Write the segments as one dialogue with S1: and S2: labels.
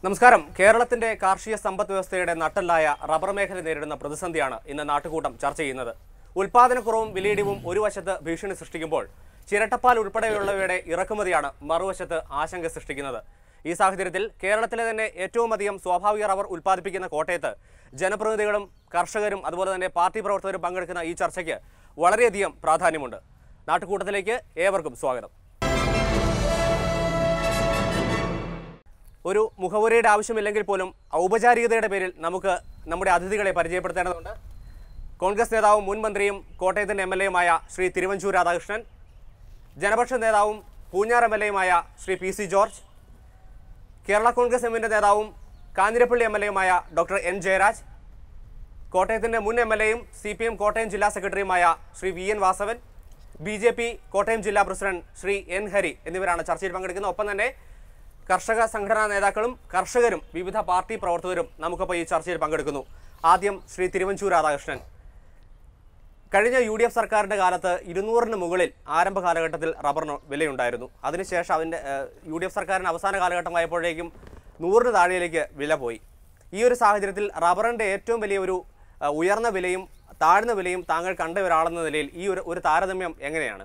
S1: നമസ്കാരം കേരളത്തിന്റെ കാർഷിക സമ്പദ് വ്യവസ്ഥയുടെ നട്ടല്ലായ റബ്ബർ മേഖല നേരിടുന്ന പ്രതിസന്ധിയാണ് ഇന്ന് നാട്ടുകൂട്ടം ചർച്ച ചെയ്യുന്നത് ഉൽപാദനക്കുറവും വിലയിടിവും ഒരു വശത്ത് ഭീഷണി സൃഷ്ടിക്കുമ്പോൾ ചിരട്ടപ്പാൽ ഉൾപ്പെടെയുള്ളവയുടെ ഇറക്കുമതിയാണ് മറുവശത്ത് ആശങ്ക സൃഷ്ടിക്കുന്നത് ഈ സാഹചര്യത്തിൽ കേരളത്തിലെ തന്നെ ഏറ്റവും അധികം സ്വാഭാവിക റബ്ബർ ഉൽപ്പാദിപ്പിക്കുന്ന കോട്ടയത്ത് ജനപ്രതിനിധികളും കർഷകരും അതുപോലെ തന്നെ പാർട്ടി പ്രവർത്തകരും പങ്കെടുക്കുന്ന ഈ ചർച്ചയ്ക്ക് വളരെയധികം പ്രാധാന്യമുണ്ട് നാട്ടുകൂട്ടത്തിലേക്ക് ഏവർക്കും സ്വാഗതം ഒരു മുഖവുരയുടെ ആവശ്യമില്ലെങ്കിൽ പോലും ഔപചാരികതയുടെ പേരിൽ നമുക്ക് നമ്മുടെ അതിഥികളെ പരിചയപ്പെടുത്തേണ്ടതുണ്ട് കോൺഗ്രസ് നേതാവും മുൻ മന്ത്രിയും കോട്ടയത്തിൻ്റെ എം എൽ എയുമായ ശ്രീ തിരുവഞ്ചൂർ രാധാകൃഷ്ണൻ ജനപക്ഷ നേതാവും പൂഞ്ഞാർ എം എൽ എയുമായ Shri P C George Kerala Congress എമ്മിൻ്റെ നേതാവും കാഞ്ഞിരപ്പള്ളി എം എൽ എയുമായ ഡോക്ടർ എൻ ജയരാജ് കോട്ടയത്തിൻ്റെ മുൻ എം എൽ എയും സി പി എം കോട്ടയം ജില്ലാ സെക്രട്ടറിയുമായ Shri V N Vasavan B J P Kottayam ജില്ലാ പ്രസിഡന്റ് ശ്രീ എൻ ഹരി എന്നിവരാണ് ചർച്ചയിൽ പങ്കെടുക്കുന്നത് ഒപ്പം തന്നെ കർഷക സംഘടനാ നേതാക്കളും കർഷകരും വിവിധ പാർട്ടി പ്രവർത്തകരും നമുക്കൊപ്പം ഈ ചർച്ചയിൽ പങ്കെടുക്കുന്നു ആദ്യം ശ്രീ തിരുവഞ്ചൂർ രാധാകൃഷ്ണൻ കഴിഞ്ഞ യു ഡി എഫ് സർക്കാരിൻ്റെ കാലത്ത് ഇരുന്നൂറിന് മുകളിൽ ആരംഭ കാലഘട്ടത്തിൽ റബ്ബറിന് വിലയുണ്ടായിരുന്നു അതിനുശേഷം അതിൻ്റെ യു ഡി എഫ് സർക്കാരിന് അവസാന കാലഘട്ടമായപ്പോഴേക്കും നൂറിന് താഴെയിലേക്ക് വില പോയി ഈ ഒരു സാഹചര്യത്തിൽ റബ്ബറിൻ്റെ ഏറ്റവും വലിയ ഒരു ആ, ഉയർന്ന വിലയും താഴ്ന്ന വിലയും താങ്കൾ കണ്ട ഒരാളെന്ന നിലയിൽ ഈ ഒരു ഒരു താരതമ്യം എങ്ങനെയാണ്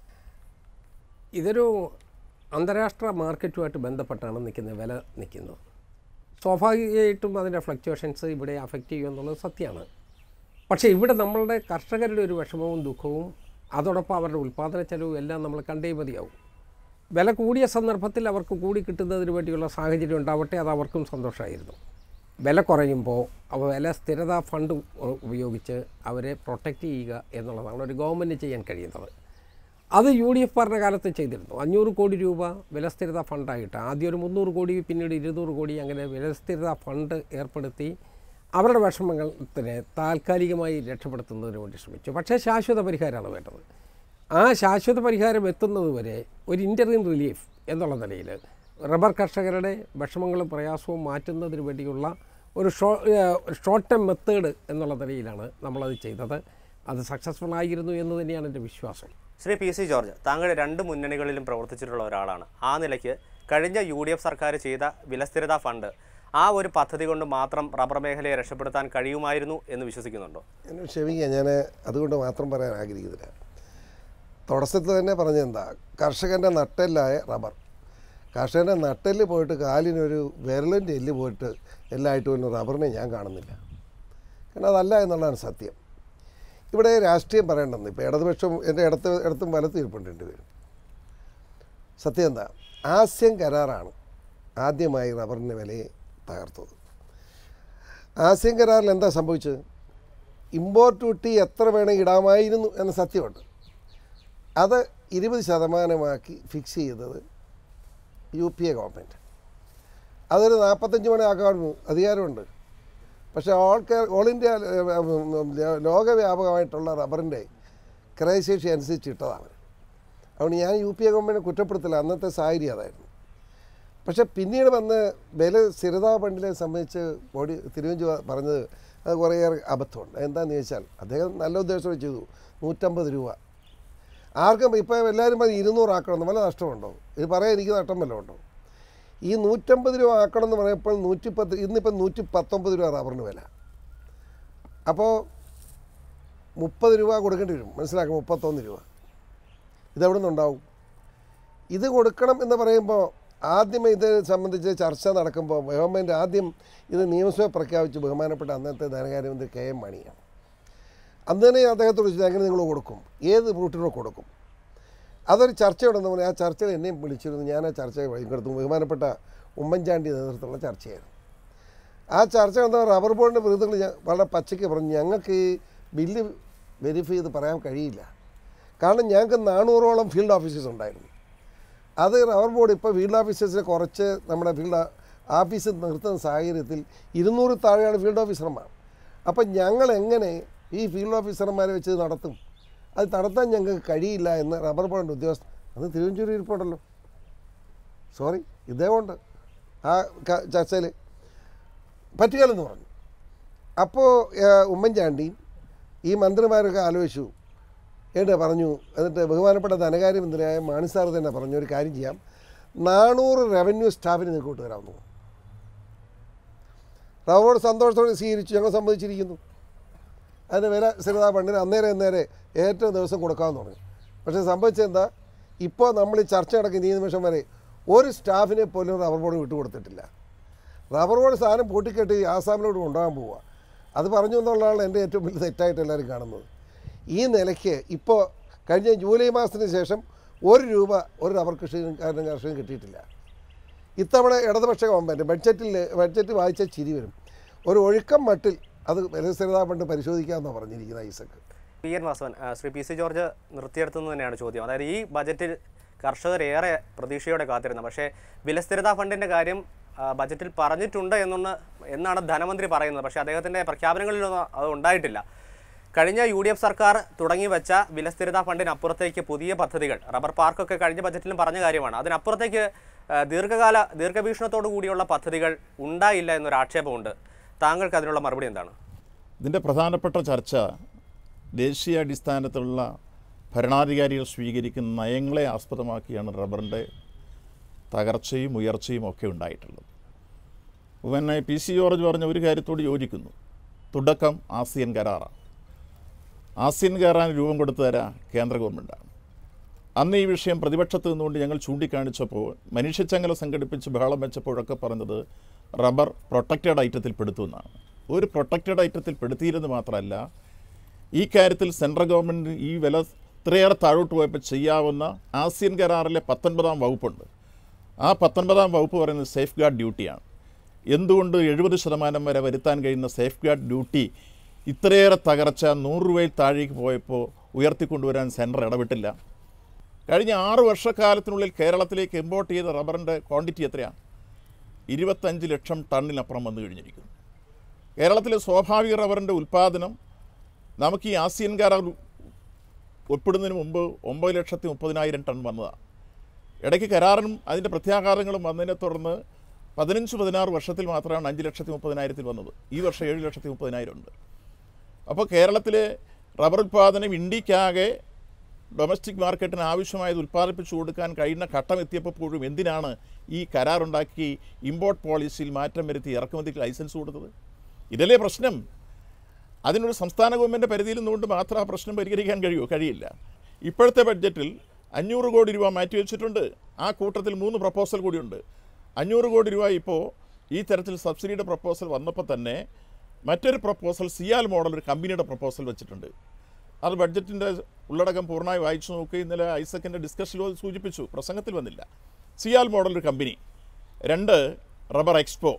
S2: ഇതൊരു അന്താരാഷ്ട്ര മാർക്കറ്റുമായിട്ട് ബന്ധപ്പെട്ടാണ് നിൽക്കുന്നത് വില നിൽക്കുന്നത് സ്വാഭാവികമായിട്ടും അതിൻ്റെ ഫ്ലക്ച്വേഷൻസ് ഇവിടെ അഫക്റ്റ് ചെയ്യും എന്നുള്ളത് സത്യമാണ് പക്ഷേ ഇവിടെ നമ്മളുടെ കർഷകരുടെ ഒരു വിഷമവും ദുഃഖവും അതോടൊപ്പം അവരുടെ ഉൽപ്പാദന ചെലവും എല്ലാം നമ്മൾ കണ്ടേ മതിയാവും വില കൂടിയ സന്ദർഭത്തിൽ അവർക്ക് കൂടി കിട്ടുന്നതിന് വേണ്ടിയുള്ള സാഹചര്യം ഉണ്ടാവട്ടെ അത് അവർക്കും സന്തോഷമായിരുന്നു വില കുറയുമ്പോൾ അവ വില സ്ഥിരതാ ഫണ്ട് ഉ- ഉപയോഗിച്ച് അവരെ പ്രൊട്ടക്റ്റ് ചെയ്യുക എന്നുള്ളതാണ് ഒരു ഗവൺമെൻറ് ചെയ്യാൻ കഴിയുന്നത് അത് യു ഡി എഫ് ഭരണകാലത്ത് ചെയ്തിരുന്നു അഞ്ഞൂറ് കോടി രൂപ വിലസ്ഥിരത ഫണ്ടായിട്ട് ആദ്യം ഒരു മുന്നൂറ് കോടി പിന്നീട് ഇരുന്നൂറ് കോടി അങ്ങനെ വിലസ്ഥിരത ഫണ്ട് ഏർപ്പെടുത്തി അവരുടെ വിഷമത്തിന് താൽക്കാലികമായി രക്ഷപ്പെടുത്തുന്നതിന് വേണ്ടി ശ്രമിച്ചു പക്ഷേ ശാശ്വത പരിഹാരമാണ് വേണ്ടത് ആ ശാശ്വത പരിഹാരം എത്തുന്നതുവരെ ഒരു ഇൻ്റർവ്യൂ റിലീഫ് എന്നുള്ള നിലയിൽ റബ്ബർ കർഷകരുടെ വിഷമങ്ങളും പ്രയാസവും മാറ്റുന്നതിന് വേണ്ടിയുള്ള ഒരു ഷോ ഷോർട്ട് ടൈം മെത്തേഡ് എന്നുള്ള നിലയിലാണ് നമ്മളത് ചെയ്തത് അത് സക്സസ്ഫുൾ ആയിരുന്നു എന്ന് തന്നെയാണ് എൻ്റെ വിശ്വാസം
S1: ശ്രീ പി സി ജോർജ് താങ്കൾ രണ്ട് മുന്നണികളിലും പ്രവർത്തിച്ചിട്ടുള്ള ഒരാളാണ് ആ നിലയ്ക്ക് കഴിഞ്ഞ യു ഡി എഫ് സർക്കാർ ചെയ്ത വിലസ്ഥിരതാ ഫണ്ട് ആ ഒരു പദ്ധതി കൊണ്ട് മാത്രം റബ്ബർ മേഖലയെ രക്ഷപ്പെടുത്താൻ കഴിയുമായിരുന്നു എന്ന് വിശ്വസിക്കുന്നുണ്ടോ
S3: എന്നെ ക്ഷമിക്കുക ഞാൻ അതുകൊണ്ട് മാത്രം പറയാൻ ആഗ്രഹിക്കുന്നില്ല തുടക്കത്തിൽ തന്നെ പറഞ്ഞെന്താ കർഷകൻ്റെ നട്ടെല്ലായ റബ്ബർ കർഷകൻ്റെ നട്ടെല്ല് പോയിട്ട് കാലിനൊരു വിരലിൻ്റെ എല്ല് പോയിട്ട് എല്ലായിട്ട് വരുന്ന റബ്ബറിനെ ഞാൻ കാണുന്നില്ല കാരണം അതല്ല എന്നുള്ളതാണ് സത്യം ഇവിടെ രാഷ്ട്രീയം പറയേണ്ടെന്ന് ഇപ്പോൾ ഇടതുപക്ഷം എൻ്റെ ഇടത്ത് ഇടത്തും വലത്തും ഇരിപ്പുണ്ട് രണ്ടുപേരും സത്യം എന്താ ആസ്യം കരാറാണ് ആദ്യമായി റബ്ബറിൻ്റെ വിലയെ തകർത്തത് ആസ്യം കരാറിൽ എന്താ സംഭവിച്ചത് ഇമ്പോർട്ട് ഡ്യൂട്ടി എത്ര വേണമെങ്കിൽ ഇടാമായിരുന്നു എന്ന സത്യമുണ്ട് അത് ഇരുപത് ശതമാനമാക്കി ഫിക്സ് ചെയ്തത് യു പി എ ഗവൺമെൻറ് അതൊരു നാൽപ്പത്തഞ്ച് മണി ആക്കാൻ അധികാരമുണ്ട് പക്ഷേ ഓൾ കേ ഓൾ ഇന്ത്യ ഏ, ഉം, ലോകവ്യാപകമായിട്ടുള്ള റബ്ബറിൻ്റെ ക്രയശേഷി അനുസരിച്ച് ഇട്ടതാണ് അതുകൊണ്ട് ഞാൻ യു പി എ ഗവൺമെൻറ് കുറ്റപ്പെടുത്തില്ല അന്നത്തെ സാഹചര്യം അതായിരുന്നു പക്ഷെ പിന്നീട് വന്ന് വില സ്ഥിരതാ ഫണ്ടിനെ സംബന്ധിച്ച് ബോഡി തിരുവഞ്ചു പറഞ്ഞത് അത് കുറേയേറെ അബദ്ധമുണ്ട് എന്താണെന്ന് ചോദിച്ചാൽ അദ്ദേഹം നല്ല ഉദ്ദേശത്തോടെ ചെയ്തു നൂറ്റമ്പത് രൂപ ആർക്കും ഇപ്പോൾ എല്ലാവരും പറഞ്ഞ് ഇരുന്നൂറാക്കണം വല്ല നഷ്ടമുണ്ടോ ഇത് പറയാൻ എനിക്ക് നഷ്ടം വല്ലതും ഉണ്ടോ ഈ നൂറ്റമ്പത് രൂപ ആക്കണം എന്ന് പറയുമ്പോൾ നൂറ്റിപ്പത്ത് ഇന്നിപ്പം നൂറ്റി പത്തൊമ്പത് രൂപ റബ്ബറിന് വില അപ്പോൾ മുപ്പത് രൂപ കൊടുക്കേണ്ടി വരും മനസ്സിലാക്കും മുപ്പത്തൊന്ന് രൂപ ഇതെവിടെ നിന്നുണ്ടാവും ഇത് കൊടുക്കണം എന്ന് പറയുമ്പോൾ ആദ്യമേ ഇത് സംബന്ധിച്ച് ചർച്ച നടക്കുമ്പോൾ ഗവൺമെൻറ് ആദ്യം ഇത് നിയമസഭ പ്രഖ്യാപിച്ച് ബഹുമാനപ്പെട്ട അന്നത്തെ ധനകാര്യമന്ത്രി കെ എം മണിയാണ് അന്ന് തന്നെ അദ്ദേഹത്തോട് ചോദിച്ചത് എങ്ങനെ നിങ്ങൾ കൊടുക്കും ഏത് റൂട്ടിലൂടെ കൊടുക്കും അതൊരു ചർച്ചയുണ്ടെന്ന് പറഞ്ഞാൽ ആ ചർച്ചയിൽ എന്നെയും വിളിച്ചിരുന്നു ഞാൻ ആ ചർച്ച പങ്കെടുത്തു ബഹുമാനപ്പെട്ട ഉമ്മൻചാണ്ടി നേതൃത്വത്തിലുള്ള ചർച്ചയായിരുന്നു ആ ചർച്ച എന്താ റബ്ബർ ബോർഡിൻ്റെ പ്രതിനിധികൾ ഞാൻ വളരെ പച്ചയ്ക്ക് പറഞ്ഞു ഞങ്ങൾക്ക് ഈ ബില്ല് വെരിഫൈ ചെയ്ത് പറയാൻ കഴിയില്ല കാരണം ഞങ്ങൾക്ക് നാനൂറോളം ഫീൽഡ് ഓഫീസേഴ്സ് ഉണ്ടായിരുന്നു അത് റബ്ബർ ബോർഡ് ഇപ്പോൾ ഫീൽഡ് ഓഫീസേഴ്സിനെ കുറച്ച് നമ്മുടെ ഫീൽഡ് ഓഫീസിൽ നിർത്തുന്ന സാഹചര്യത്തിൽ ഇരുന്നൂറ് താഴെയാണ് ഫീൽഡ് ഓഫീസർമാർ അപ്പം ഞങ്ങൾ എങ്ങനെ ഈ ഫീൽഡ് ഓഫീസർമാരെ വെച്ച് ഇത് നടത്തും അത് നടത്താൻ ഞങ്ങൾക്ക് കഴിയില്ല എന്ന് റബ്ബർ ബോർഡിൻ്റെ ഉദ്യോഗസ്ഥൻ അന്ന് തിരുവഞ്ചൂരി ഇരിപ്പുണ്ടല്ലോ സോറി ഇതേകൊണ്ട് ആ ക- ചർച്ചയിൽ പറ്റുകയില്ലെന്ന് പറഞ്ഞു അപ്പോൾ ഉമ്മൻചാണ്ടിയും ഈ മന്ത്രിമാരൊക്കെ ആലോചിച്ചു എന്നിട്ട് പറഞ്ഞു എന്നിട്ട് ബഹുമാനപ്പെട്ട ധനകാര്യമന്ത്രിയായ മാണി സാർ തന്നെ പറഞ്ഞു ഒരു കാര്യം ചെയ്യാം നാനൂറ് റവന്യൂ സ്റ്റാഫിന് നിങ്ങൾക്ക് കൊണ്ടുവരാമെന്ന് പറഞ്ഞു റബ്ബറോട് സന്തോഷത്തോടെ സ്വീകരിച്ചു ഞങ്ങൾ സമ്മതിച്ചിരിക്കുന്നു അതിന് വില സ്ഥിരതാ ഫണ്ടിന് അന്നേരം അന്നേരം ഏറ്റവും ദിവസം കൊടുക്കാമെന്ന് പറഞ്ഞു പക്ഷേ സംഭവിച്ചത് എന്താ ഇപ്പോൾ നമ്മൾ ഈ ചർച്ച നടക്കുന്ന ഈ നിമിഷം വരെ ഒരു സ്റ്റാഫിനെ പോലും റബ്ബർ ബോർഡ് വിട്ടുകൊടുത്തിട്ടില്ല റബ്ബർ ബോർഡ് സാധനം പൂട്ടിക്കെട്ടി ആസാമിലോട്ട് കൊണ്ടുപോകാൻ പോവുക അത് പറഞ്ഞു എന്നുള്ളതാണ് എൻ്റെ ഏറ്റവും വലിയ തെറ്റായിട്ട് എല്ലാവരും കാണുന്നത് ഈ നിലയ്ക്ക് ഇപ്പോൾ കഴിഞ്ഞ ജൂലൈ മാസത്തിന് ശേഷം ഒരു രൂപ ഒരു റബ്ബർ കൃഷിക്കാരനും കർഷകനും കിട്ടിയിട്ടില്ല ഇത്തവണ ഇടതുപക്ഷ ഗവൺമെൻറ് ബഡ്ജറ്റിൽ ബഡ്ജറ്റ് വായിച്ച ചിരി വരും ഒരു ഒഴുക്കം മട്ടിൽ അത് വിലസ്ഥിരതാ ഫണ്ട് പരിശോധിക്കാമെന്നാണ് പറഞ്ഞിരിക്കുന്നത് ഐസക്ക്
S1: പി എൻ വാസവൻ ആ, ശ്രീ പി സി ജോർജ് നിർത്തിയെടുത്തു തന്നെയാണ് ചോദ്യം അതായത് ഈ ബജറ്റിൽ കർഷകർ ഏറെ പ്രതീക്ഷയോടെ കാത്തിരുന്നു പക്ഷേ വിലസ്ഥിരതാ ഫണ്ടിൻ്റെ കാര്യം ആ, ബജറ്റിൽ പറഞ്ഞിട്ടുണ്ട് എന്നൊന്ന് എന്നാണ് ധനമന്ത്രി പറയുന്നത് പക്ഷേ അദ്ദേഹത്തിൻ്റെ പ്രഖ്യാപനങ്ങളിലൊന്നും അത് ഉണ്ടായിട്ടില്ല കഴിഞ്ഞ യു ഡി എഫ് സർക്കാർ തുടങ്ങി വെച്ച വിലസ്ഥിരതാ ഫണ്ടിനപ്പുറത്തേക്ക് പുതിയ പദ്ധതികൾ റബ്ബർ പാർക്കൊക്കെ കഴിഞ്ഞ ബജറ്റിലും പറഞ്ഞ കാര്യമാണ് അതിനപ്പുറത്തേക്ക് ആ, ദീർഘകാല ദീർഘവീക്ഷണത്തോടു കൂടിയുള്ള പദ്ധതികൾ ഉണ്ടായില്ല എന്നൊരു ആക്ഷേപമുണ്ട് താങ്കൾക്ക് അതിനുള്ള മറുപടി എന്താണ്
S4: ഇതിൻ്റെ പ്രധാനപ്പെട്ട ചർച്ച ദേശീയ അടിസ്ഥാനത്തിലുള്ള ഭരണാധികാരികൾ സ്വീകരിക്കുന്ന നയങ്ങളെ ആസ്പദമാക്കിയാണ് റബ്ബറിൻ്റെ തകർച്ചയും ഉയർച്ചയും ഒക്കെ ഉണ്ടായിട്ടുള്ളത് പിന്നെ പി സി ജോർജ് പറഞ്ഞ ഒരു കാര്യത്തോട് യോജിക്കുന്നു തുടക്കം ആസിയൻ കരാറാണ് ആസിയൻ കരാറിന് രൂപം കൊടുത്തു തരാൻ കേന്ദ്ര ഗവൺമെൻറ്റാണ് അന്ന് ഈ വിഷയം പ്രതിപക്ഷത്ത് നിന്നുകൊണ്ട് ഞങ്ങൾ ചൂണ്ടിക്കാണിച്ചപ്പോൾ മനുഷ്യച്ചങ്ങല സംഘടിപ്പിച്ച് ബഹളം വെച്ചപ്പോഴൊക്കെ പറഞ്ഞത് റബ്ബർ പ്രൊട്ടക്റ്റഡ് ഐറ്റത്തിൽ പെടുത്തുമെന്നാണ് ഒരു പ്രൊട്ടക്റ്റഡ് ഐറ്റത്തിൽ പെടുത്തിയിരുന്ന് മാത്രമല്ല ഈ കാര്യത്തിൽ സെൻട്രൽ ഗവൺമെൻറ് ഈ വില ഇത്രയേറെ താഴോട്ട് പോയപ്പോൾ ചെയ്യാവുന്ന ആസിയൻ കരാറിലെ പത്തൊൻപതാം വകുപ്പുണ്ട് ആ പത്തൊൻപതാം വകുപ്പ് പറയുന്നത് സേഫ് ഗാർഡ് ഡ്യൂട്ടിയാണ് എന്തുകൊണ്ട് എഴുപത് ശതമാനം വരെ വരുത്താൻ കഴിയുന്ന സേഫ് ഗാർഡ് ഡ്യൂട്ടി ഇത്രയേറെ തകർച്ച നൂറ് രൂപയിൽ താഴേക്ക് പോയപ്പോൾ ഉയർത്തിക്കൊണ്ടുവരാൻ സെൻറ്റർ ഇടപെട്ടില്ല കഴിഞ്ഞ ആറ് വർഷക്കാലത്തിനുള്ളിൽ കേരളത്തിലേക്ക് ഇമ്പോർട്ട് ചെയ്ത റബ്ബറിൻ്റെ ക്വാണ്ടിറ്റി എത്രയാണ് ഇരുപത്തഞ്ച് ലക്ഷം ടണ്ണിനപ്പുറം വന്നു കഴിഞ്ഞിരിക്കുന്നു കേരളത്തിലെ സ്വാഭാവിക റബ്ബറിൻ്റെ ഉൽപ്പാദനം നമുക്ക് ഈ ആസിയൻ കരാർ ഉൾപ്പെടുന്നതിന് മുമ്പ് ഒമ്പത് ലക്ഷത്തി മുപ്പതിനായിരം ടൺ വന്നതാണ് ഇടയ്ക്ക് കരാറിനും അതിൻ്റെ പ്രത്യാഘാതങ്ങളും വന്നതിനെ തുടർന്ന് പതിനഞ്ച് പതിനാറ് വർഷത്തിൽ മാത്രമാണ് അഞ്ച് ലക്ഷത്തി മുപ്പതിനായിരത്തിൽ വന്നത് ഈ വർഷം ഏഴ് ലക്ഷത്തി മുപ്പതിനായിരം ഉണ്ട് അപ്പോൾ കേരളത്തിലെ റബ്ബർ ഉൽപ്പാദനം ഇന്ത്യക്കാകെ ഡൊമസ്റ്റിക് മാർക്കറ്റിന് ആവശ്യമായത് ഉൽപ്പാദിപ്പിച്ചു കൊടുക്കാൻ കഴിയുന്ന ഘട്ടം എത്തിയപ്പോൾ പോലും എന്തിനാണ് ഈ കരാറുണ്ടാക്കി ഇമ്പോർട്ട് പോളിസിയിൽ മാറ്റം വരുത്തി ഇറക്കുമതിക്ക് ലൈസൻസ് കൊടുത്തത് ഇതല്ലേ പ്രശ്നം അതിനൊരു സംസ്ഥാന ഗവൺമെൻറ് പരിധിയിൽ നിന്നുകൊണ്ട് മാത്രം ആ പ്രശ്നം പരിഹരിക്കാൻ കഴിയുമോ കഴിയില്ല ഇപ്പോഴത്തെ ബഡ്ജറ്റിൽ അഞ്ഞൂറ് കോടി രൂപ മാറ്റിവെച്ചിട്ടുണ്ട് ആ കൂട്ടത്തിൽ മൂന്ന് പ്രപ്പോസൽ കൂടിയുണ്ട് അഞ്ഞൂറ് കോടി രൂപ ഇപ്പോൾ ഈ തരത്തിൽ സബ്സിഡിയുടെ പ്രപ്പോസൽ വന്നപ്പോൾ തന്നെ മറ്റൊരു പ്രപ്പോസൽ സിയാൽ മോഡൽ ഒരു കമ്പനിയുടെ പ്രപ്പോസൽ വെച്ചിട്ടുണ്ട് അത് ബഡ്ജറ്റിൻ്റെ ഉള്ളടക്കം പൂർണ്ണമായി വായിച്ചു നോക്കി ഇന്നലെ ഐസക്കിൻ്റെ ഡിസ്കഷനിൽ അത് സൂചിപ്പിച്ചു പ്രസംഗത്തിൽ വന്നില്ല സിയാൽ മോഡൽ ഒരു കമ്പനി രണ്ട് റബ്ബർ എക്സ്പോ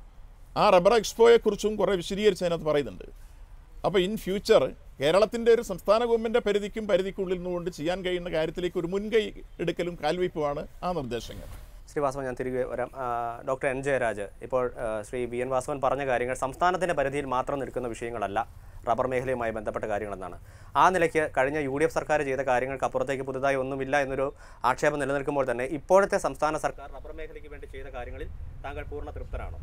S4: ആ റബ്ബർ എക്സ്പോയെക്കുറിച്ചും കുറേ വിശദീകരിച്ച് അതിനകത്ത് പറയുന്നുണ്ട് അപ്പോൾ ഇൻ ഫ്യൂച്ചർ കേരളത്തിൻ്റെ ഒരു സംസ്ഥാന ഗവൺമെൻറ് പരിധിക്കും പരിധിക്കുള്ളിൽ നിന്നുകൊണ്ട് ചെയ്യാൻ കഴിയുന്ന കാര്യത്തിലേക്ക് ഒരു മുൻകൈ എടുക്കലും കാൽവയ്പ്പുമാണ് ആ നിർദ്ദേശങ്ങൾ
S1: ശ്രീ വാസവൻ ഞാൻ തിരികെ വരാം ആ, ഡോക്ടർ എൻ ജയരാജ് ഇപ്പോൾ ആ, ശ്രീ വി എൻ വാസവൻ പറഞ്ഞ കാര്യങ്ങൾ സംസ്ഥാനത്തിൻ്റെ പരിധിയിൽ മാത്രം നിൽക്കുന്ന വിഷയങ്ങളല്ല റബ്ബർ മേഖലയുമായി ബന്ധപ്പെട്ട കാര്യങ്ങളെന്നാണ് ആ നിലയ്ക്ക് കഴിഞ്ഞ യു ഡി എഫ് സർക്കാർ ചെയ്ത കാര്യങ്ങൾക്ക് അപ്പുറത്തേക്ക് പുതുതായി ഒന്നുമില്ല എന്നൊരു ആക്ഷേപം നിലനിൽക്കുമ്പോൾ തന്നെ ഇപ്പോഴത്തെ സംസ്ഥാന സർക്കാർ റബ്ബർ മേഖലയ്ക്ക് വേണ്ടി ചെയ്ത കാര്യങ്ങളിൽ താങ്കൾ പൂർണ്ണ തൃപ്തരാണോ